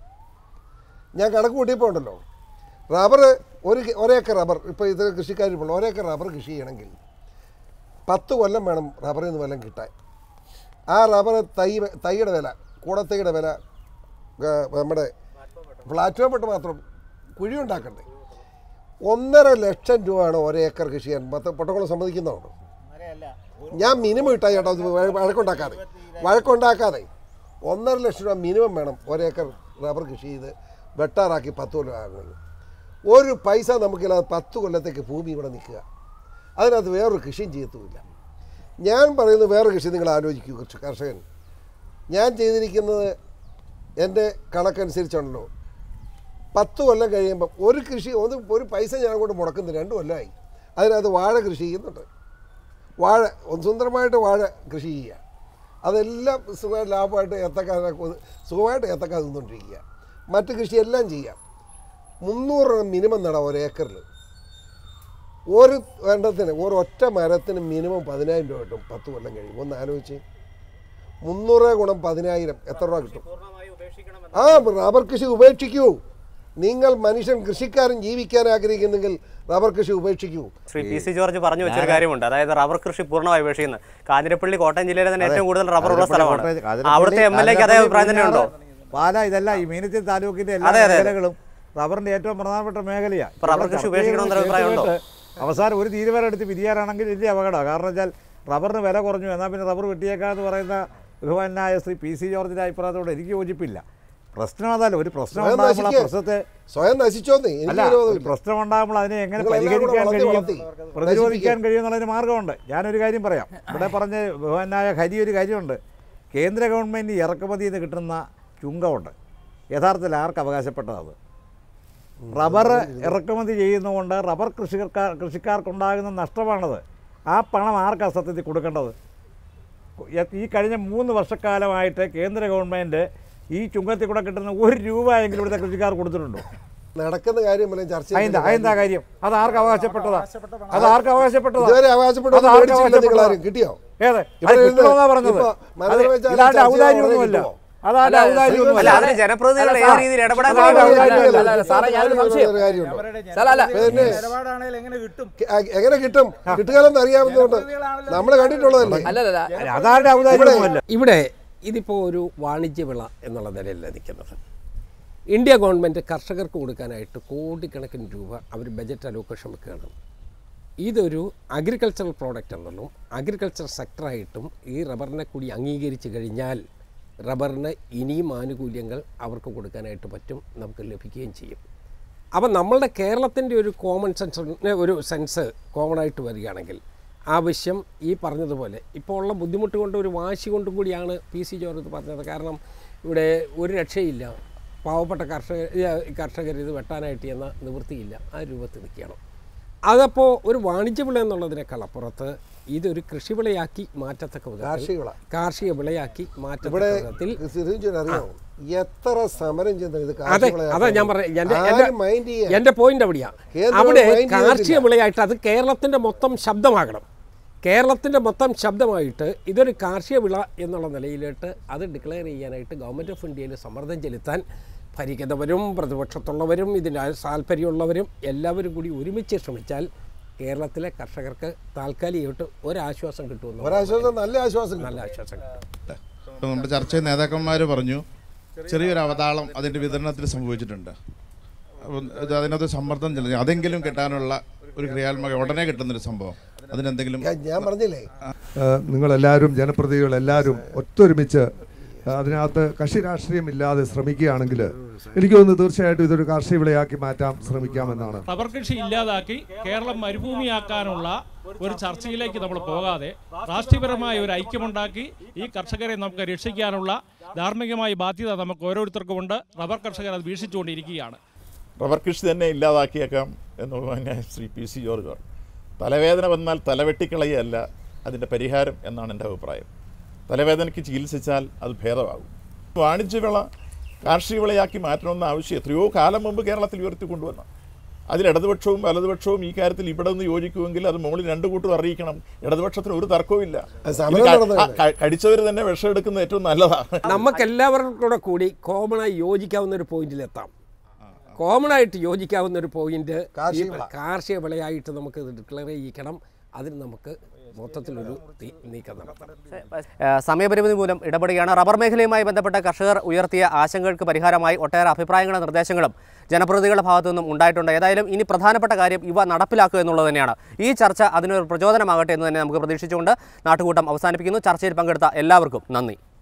S3: ഞാൻ കണക്ക് കൂട്ടിയപ്പോൾ ഉണ്ടല്ലോ റബ്ബർ ഒരു കെ- ഒരേക്കർ റബ്ബർ ഇപ്പോൾ ഇത് കൃഷിക്കാരിപ്പോൾ ഒരേക്കർ റബ്ബർ കൃഷി ചെയ്യണമെങ്കിൽ പത്ത് കൊല്ലം വേണം റബ്ബറിൽ നിന്ന് വല്ലതും കിട്ടാൻ ആ റബ്ബർ തൈ തൈയുടെ വില കൂടത്തൈയുടെ വില ആ, നമ്മുടെ പ്ലാറ്റ്ഫോം പെട്ട് മാത്രം കുഴി ഉണ്ടാക്കണ്ടേ ഒന്നര ലക്ഷം രൂപയാണ് ഒരേക്കർ കൃഷി ചെയ്യാൻ പത്ത് പൊട്ടക്കുളം സമ്മതിക്കുന്നുണ്ടോ ഞാൻ മിനിമം ഇട്ടാ ചേട്ടാ ഇത് വഴ- വഴക്കുണ്ടാക്കാതെ വഴക്കുണ്ടാക്കാതെ ഒന്നര ലക്ഷം രൂപ മിനിമം വേണം ഒരേക്കർ റബ്ബർ കൃഷി ചെയ്ത് വെട്ടാറാക്കി പത്ത് കൊല്ലം ആകുന്നത് ഒരു പൈസ നമുക്കില്ലാതെ പത്ത് കൊല്ലത്തേക്ക് ഭൂമി ഇവിടെ നിൽക്കുക അതിനകത്ത് വേറൊരു കൃഷിയും ചെയ്യത്തുമില്ല ഞാൻ പറയുന്നത് വേറെ കൃഷി നിങ്ങൾ ആലോചിക്കൂ കർഷ- കർഷകൻ ഞാൻ ചെയ്തിരിക്കുന്നത് എൻ്റെ കണക്കനുസരിച്ചാണല്ലോ പത്ത് കൊല്ലം കഴിയുമ്പം ഒരു കൃഷി ഒന്ന് ഒരു പൈസ ഞാൻ അങ്ങോട്ട് മുടക്കുന്നില്ല രണ്ട് കൊല്ലമായി അതിനകത്ത് വാഴ കൃഷി ചെയ്യുന്നുണ്ട് വാഴ സുന്ദരമായിട്ട് വാഴ കൃഷി ചെയ്യുക അതെല്ലാം സുഖമായിട്ട് ലാഭമായിട്ട് ഏത്തക്ക സുഖമായിട്ട് ഏത്തക്ക തിന്നുകൊണ്ടിരിക്കുക മറ്റ് കൃഷിയെല്ലാം ചെയ്യാം മുന്നൂറ് രൂപ മിനിമം നടാം ഒരു ഏക്കറിൽ ഒരു വേണ്ടത്തിന് ഒരൊറ്റ മരത്തിന് മിനിമം പതിനായിരം രൂപ കിട്ടും പത്ത് കൊല്ലം കഴിയും ഒന്ന് ആലോചിച്ച് മുന്നൂറ് ഗുണം പതിനായിരം എത്ര രൂപ കിട്ടും ആ റബ്ബർ കൃഷി ഉപേക്ഷിക്കൂ നിങ്ങൾ മനുഷ്യൻ കൃഷിക്കാരൻ ജീവിക്കാൻ ആഗ്രഹിക്കുന്നെങ്കിൽ റബ്ബർ കൃഷി ഉപേക്ഷിക്കൂ
S1: ശ്രീ പി സി ജോർജ് പറഞ്ഞു വെച്ചൊരു കാര്യമുണ്ട് അതായത് റബ്ബർ കൃഷി പൂർണ്ണമായി ഉപേക്ഷിക്കുന്നത് കാഞ്ഞിരപ്പള്ളി കോട്ടയം ജില്ലയിലെ തന്നെ ഏറ്റവും കൂടുതൽ റബ്ബർ ഉള്ള സ്ഥലമാണ്
S5: കാഞ്ഞിരപ്പള്ളി-
S1: അവിടുത്തെ എം എൽ എക്ക് അതേ അഭിപ്രായം തന്നെ ഉണ്ടോ
S5: പാല ഇതല്ല ഈ മീനച്ചിൽ താലൂക്കിന്റെ എല്ലാ
S1: അതെ, അതെ.
S5: മേഖലകളും റബ്ബറിന്റെ ഏറ്റവും പ്രധാനപ്പെട്ട മേഖലയാണ്
S1: ഇപ്പൊ റബ്ബർ കൃഷി ഉപേക്ഷിക്കണമെന്നൊരു അഭിപ്രായം ഉണ്ടോ?
S5: അവസാനം ഒരു തീരുമാനം എടുത്ത് പിരിയാറാണെങ്കിൽ വലിയ അപകടമാണ് കാരണം വെച്ചാൽ റബ്ബറിന് വില കുറഞ്ഞു എന്നാൽ പിന്നെ റബ്ബർ വെട്ടിയേക്കാന്ന് പറയുന്ന ബഹുമാനായ ശ്രീ പി സി ജോർജിന്റെ അഭിപ്രായത്തോട് എനിക്ക് യോജിപ്പില്ല പ്രശ്നം അതല്ല ഒരു പ്രശ്നം
S3: സ്വയം
S5: ഉണ്ടാകുമ്പോൾ ആ
S3: നശിക്കുക.
S5: പ്രശ്നത്തെ
S3: സ്വയം നശിച്ചോന്നേ
S5: അല്ല
S3: എനിക്ക്
S5: ഒരു
S3: വിരോധമില്ല
S5: പ്രശ്നം ഉണ്ടാകുമ്പോൾ അതിനെ എങ്ങനെ
S3: നിങ്ങളെല്ലാം കൂടെ
S5: പരിഹരിക്കാൻ
S3: വളർത്തി
S5: കഴിയും
S3: വളർത്തി
S5: പ്രതിരോധിക്കാൻ
S3: നശിപ്പിക്കുക.
S5: കഴിയും എന്നുള്ളതിന് മാർഗമുണ്ട് ഞാനൊരു കാര്യം പറയാം ഇവിടെ പറഞ്ഞ ബഹുമാനായ ഹരി ഒരു കാര്യമുണ്ട് കേന്ദ്ര ഗവൺമെൻറ് ഇറക്കുമതിയിൽ നിന്ന് കിട്ടുന്ന ചുങ്കമുണ്ട് യഥാർത്ഥത്തിൽ ആർക്ക് അവകാശപ്പെട്ടത് റബ്ബർ ഇറക്കുമതി ചെയ്യുന്നതുകൊണ്ട് റബ്ബർ കൃഷിക്കാർ കൃഷിക്കാർക്കുണ്ടാകുന്ന നഷ്ടമാണത് ആ പണം ആർക്കാ സത്യത്തിൽ കൊടുക്കേണ്ടത് ഈ കഴിഞ്ഞ മൂന്ന് വർഷക്കാലമായിട്ട് കേന്ദ്ര ഗവൺമെൻറ് ഈ ചുങ്കത്തിൽ കൂടെ കിട്ടുന്ന ഒരു രൂപയെങ്കിലും ഇവിടുത്തെ കൃഷിക്കാർ കൊടുത്തിട്ടുണ്ടോ
S3: നടക്കുന്ന കാര്യം പോലും ചർച്ച
S5: അതെന്താ
S3: ചെയ്യേണ്ട
S5: അതെന്താ കാര്യം അത് ആർക്ക് അവകാശപ്പെട്ടതാ അത് ആർക്ക് അവകാശപ്പെട്ടതാ
S3: ഇതുവരെ അവകാശപ്പെട്ടത്
S5: അത് ആർക്ക്
S3: മേടിച്ചില്ല നിങ്ങൾ
S5: അവകാശപ്പെട്ടതാ?
S3: ആരും കിട്ടിയോ
S5: ഏത്
S3: ഇവിടെ
S5: അത്
S3: ഇരുന്ന്
S5: കിട്ടുമെന്നാ പറഞ്ഞത്
S3: ഇപ്പൊ
S5: അത്
S3: മനോരമ ചാനൽ
S5: ഇതാണ്ട്
S3: ചർച്ച
S5: ഔദാര്യമൊന്നുമല്ല
S3: ചെയ്യാൻ
S5: അതാണ്ട്
S1: അല്ല,
S5: ഔദാര്യമൊന്നുമല്ല
S1: അല്ല, അതിന് ജനപ്രതിനിധികൾ
S5: അല്ല,
S1: ഏത്
S5: സാർ,
S1: രീതിയിൽ ഇടപെടാൻ
S5: അതാണ്ട്
S1: കഴിയും?
S5: ഔദാര്യമൊന്നുമല്ല.
S6: അല്ല, അല്ല, സാറേ, ഞാനൊരു സംശയം.
S3: ഒരു കാര്യമുണ്ടോ
S6: അല്ല, അല്ല.
S3: പിന്നെ
S11: നിലപാടാണെങ്കിൽ എങ്ങനെ കിട്ടും
S3: എ- എങ്ങനെ കിട്ടും കിട്ടുകാലെന്ന് അറിയാവുന്നതുകൊണ്ട് നമ്മൾ കണ്ടിട്ടുള്ളതല്ലേ
S6: അല്ലല്ല
S5: അല്ല, അതാണ്ട് ഔദാര്യമൊന്നുമല്ല
S2: ഇവിടെ ഇതിപ്പോൾ ഒരു വാണിജ്യ വിള എന്നുള്ള നിലയിലല്ല നിൽക്കുന്നത് ഇന്ത്യ ഗവൺമെൻറ് കർഷകർക്ക് കൊടുക്കാനായിട്ട് കോടിക്കണക്കിന് രൂപ അവർ ബജറ്റ് അലോക്കേഷൻ വെക്കുകയാണ് ഇതൊരു അഗ്രികൾച്ചറൽ പ്രോഡക്റ്റ് എന്നുള്ളൂ അഗ്രികൾച്ചർ സെക്ടറായിട്ടും ഈ റബ്ബറിനെ കൂടി അംഗീകരിച്ച് കഴിഞ്ഞാൽ റബ്ബറിന് ഇനിയും ആനുകൂല്യങ്ങൾ അവർക്ക് കൊടുക്കാനായിട്ട് പറ്റും നമുക്ക് ലഭിക്കുകയും ചെയ്യും അപ്പം നമ്മളുടെ കേരളത്തിൻ്റെ ഒരു കോമൺ സെൻസ് ഒരു സെൻസ് കോമൺ ആയിട്ട് വരികയാണെങ്കിൽ ആവശ്യം ഈ പറഞ്ഞതുപോലെ ഇപ്പോൾ ഉള്ള ബുദ്ധിമുട്ട് കൊണ്ട് ഒരു വാശി കൊണ്ടും കൂടിയാണ് പി സി ജോർജ് ഇത് പറഞ്ഞത് കാരണം ഇവിടെ ഒരു രക്ഷയില്ല പാവപ്പെട്ട കർഷകർ കർഷകർ ഇത് വെട്ടാനായിട്ട് എന്ന നിവൃത്തിയില്ല ആ രൂപത്തിൽ നിൽക്കണം അതപ്പോൾ ഒരു വാണിജ്യ വിള എന്നുള്ളതിനേക്കാൾ അപ്പുറത്ത് ഇതൊരു കൃഷിവിളയാക്കി മാറ്റത്തക്ക വിധത്തിൽ
S3: കാർഷിക വിള.
S2: കാർഷിക വിളയാക്കി
S3: ഇവിടെ
S2: മാറ്റത്തക്ക വിധത്തിൽ
S3: സിറിഞ്ചിന് അറിയാമോ എത്ര സമരം ചെയ്യുന്നത് ഇത്
S2: അതെ
S3: കാർഷിക
S2: അതാ ഞാൻ പറഞ്ഞത് എൻ്റെ
S3: ആരും
S2: എൻ്റെ
S3: mind ചെയ്യാൻ.
S2: എൻ്റെ പോയിന്റ് അവിടെയാണ്
S3: കേന്ദ്രം
S2: അവിടെ
S3: mind ചെയ്യുന്നില്ല.
S2: കാർഷിക വിളയായിട്ട് അത് കേരളത്തിൻ്റെ മൊത്തം ശബ്ദമാകണം കേരളത്തിൻ്റെ മൊത്തം ശബ്ദമായിട്ട് ഇതൊരു കാർഷിക വിള എന്നുള്ള നിലയിലോട്ട് അത് ഡിക്ലെയർ ചെയ്യാനായിട്ട് ഗവൺമെൻറ് ഓഫ് ഇന്ത്യയിൽ സമ്മർദ്ദം ചെലുത്താൻ ഭരിക്കുന്നവരും പ്രതിപക്ഷത്തുള്ളവരും ഇതിന് താല്പര്യമുള്ളവരും എല്ലാവരും കൂടി ഒരുമിച്ച് ശ്രമിച്ചാൽ കേരളത്തിലെ കർഷകർക്ക് താൽക്കാലികമായിട്ട് ഒരാശ്വാസം കിട്ടുമെന്ന്
S3: ഒരാശ്വാസം നല്ല ആശ്വാസം
S2: നല്ല ആശ്വാസം കിട്ടും
S11: ഇപ്പം നമ്മുടെ ചർച്ചയിൽ നേതാക്കന്മാർ പറഞ്ഞു ചെറിയൊരു അവതാളം അതിൻ്റെ വിതരണത്തിൽ സംഭവിച്ചിട്ടുണ്ട് അപ്പം ഇത് അതിനകത്ത് സമ്മർദ്ദം ചെലുത്തി അതെങ്കിലും കിട്ടാനുള്ള ഒരു ക്രിയാത്മക ഉടനെ കിട്ടുന്നൊരു സംഭവം അതിനെന്തെങ്കിലും
S3: ഞാൻ പറഞ്ഞില്ലേ
S12: നിങ്ങളെല്ലാവരും ജനപ്രതിനിധികളെല്ലാവരും ഒത്തൊരുമിച്ച് അതിനകത്ത് കക്ഷി രാഷ്ട്രീയമില്ലാതെ ശ്രമിക്കുകയാണെങ്കിൽ എനിക്ക് തോന്നുന്നു തീർച്ചയായിട്ടും ഇതൊരു കാർഷിക വിളയാക്കി മാറ്റാൻ ശ്രമിക്കാമെന്നാണ്
S13: റബ്ബർ കൃഷി ഇല്ലാതാക്കി കേരളം മരുഭൂമിയാക്കാനുള്ള ഒരു ചർച്ചയിലേക്ക് നമ്മൾ പോകാതെ രാഷ്ട്രീയപരമായ ഒരു ഐക്യമുണ്ടാക്കി ഈ കർഷകരെ നമുക്ക് രക്ഷിക്കാനുള്ള ധാർമ്മികമായ ബാധ്യത നമുക്ക് ഓരോരുത്തർക്കുമുണ്ട് റബ്ബർ കർഷകർ അത് വീക്ഷിച്ചുകൊണ്ടിരിക്കുകയാണ്
S4: റബ്ബർ കൃഷി തന്നെ ഇല്ലാതാക്കിയേക്കാം എന്ന് ബഹുമാന്യ ശ്രീ പി സി ജോർജ് പറഞ്ഞു തലവേദന വന്നാൽ തലവെട്ടിക്കളയല്ല അതിൻ്റെ പരിഹാരം എന്നാണ് എൻ്റെ അഭിപ്രായം തലവേദനയ്ക്ക് ചികിത്സിച്ചാൽ അത് ഭേദമാകും വാണിജ്യവിള കാർഷിക വിളയാക്കി മാറ്റണമെന്ന ആവശ്യം എത്രയോ കാലം മുമ്പ് കേരളത്തിൽ ഉയർത്തി കൊണ്ടുവന്ന അതിൽ ഇടതുപക്ഷവും വലതുപക്ഷവും ഈ കാര്യത്തിൽ ഇവിടെ നിന്ന് യോജിക്കുമെങ്കിൽ അത് മുകളിൽ രണ്ട് കൂട്ടർ അറിയിക്കണം ഇടതുപക്ഷത്തിന് ഒരു തർക്കവുമില്ല
S3: സമരം നടന്നതല്ലേ?
S4: കടിച്ചവർ തന്നെ വിഷം എടുക്കുന്നത് ഏറ്റവും നല്ലതാണ്
S2: നമുക്കെല്ലാവർക്കും കൂടെ കൂടി കോമണായി യോജിക്കാവുന്ന ഒരു പോയിന്റിലെത്താം കോമണായിട്ട് യോജിക്കാവുന്ന ഒരു പോയിന്റ്
S3: കാർഷിക
S2: ഈ
S3: വിള.
S2: കാർഷിക വിളയായിട്ട് നമുക്ക് ഡിക്ലെയർ ചെയ്യിക്കണം അതിന് നമുക്ക് മൊത്തത്തിലൊരു തീ- നീക്കം നടത്തണം
S1: ഏഹ് സമയപരിമിതി മൂലം ഇടപെടുകയാണ് റബ്ബർ മേഖലയുമായി ബന്ധപ്പെട്ട കർഷകർ ഉയർത്തിയ ആശങ്കകൾക്ക് പരിഹാരമായി ഒട്ടേറെ അഭിപ്രായങ്ങളും നിർദ്ദേശങ്ങളും ജനപ്രതിനിധികളുടെ ഭാഗത്തു നിന്നും ഉണ്ടായിട്ടുണ്ട് ഏതായാലും ഇനി പ്രധാനപ്പെട്ട കാര്യം ഇവ നടപ്പിലാക്കുക എന്നുള്ളത് തന്നെയാണ് ഈ ചർച്ച അതിനൊരു പ്രചോദനമാകട്ടെ എന്ന് തന്നെ നമുക്ക് പ്രതീക്ഷിച്ചുകൊണ്ട് നാട്ടുകൂട്ടം അവസാനിപ്പിക്കുന്നു ചർച്ചയിൽ പങ്കെടുത്ത എല്ലാവർക്കും നന്ദി